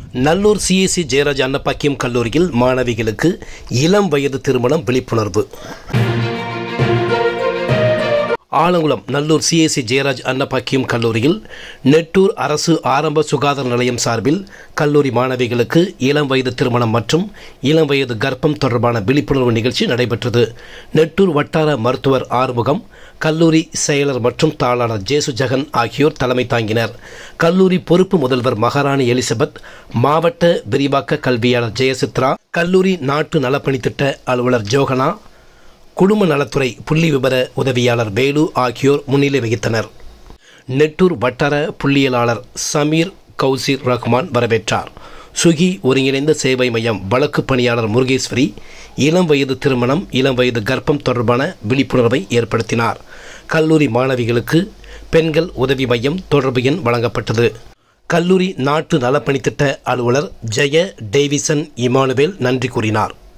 Nallur CSC Jeyaraj Annapackiam கல்லூரியில் மாணவிகளுக்கு இளம் வயது திருமணம் விழிப்புணர்வு ஆலங்குளம் நல்லூர் சிஎஸ்சி ஜெயராஜ் அன்னப்பாக்கியம் கல்லூரியில் நெட்டூர் அரசு ஆரம்ப சுகாதார நிலையம் சார்பில் கல்லூரி மாணவிகளுக்கு இளம் வயது திருமணம் மற்றும் இளம் வயது கர்ப்பம் தொடர்பான விழிப்புணர்வு நிகழ்ச்சி நடைபெற்றது நெட்டூர் வட்டார மருத்துவர் ஆறுமுகம் கல்லூரி செயலர் மற்றும் தாளாளர் ஜேசு ஜெகன் ஆகியோர் தலைமை தாங்கினர் கல்லூரி பொறுப்பு முதல்வர் மகாராணி எலிசபெத் மாவட்ட விரிவாக்க கல்வியாளர் ஜெயசித்ரா கல்லூரி நாட்டு நலப்பணித்திட்ட அலுவலர் ஜோகனா குடும்ப நலத்துறை புள்ளி விபர உதவியாளர் வேலு ஆகியோர் முன்னிலை வகித்தனர் நெட்டூர் வட்டார புள்ளியலாளர் சமீர் கௌசிர் ரஹ்மான் வரவேற்றார் சுகி ஒருங்கிணைந்த சேவை மையம் வழக்கு பணியாளர் முருகேஸ்வரி இளம் வயது திருமணம் இளம் வயது கர்ப்பம் தொடர்பான விழிப்புணர்வை ஏற்படுத்தினார் கல்லூரி மாணவிகளுக்கு பெண்கள் உதவி மையம் தொடர்பு எண் வழங்கப்பட்டது கல்லூரி நாட்டு நலப்பணித்திட்ட அலுவலர் ஜெய டேவிசன் இமானுவேல் நன்றி கூறினார்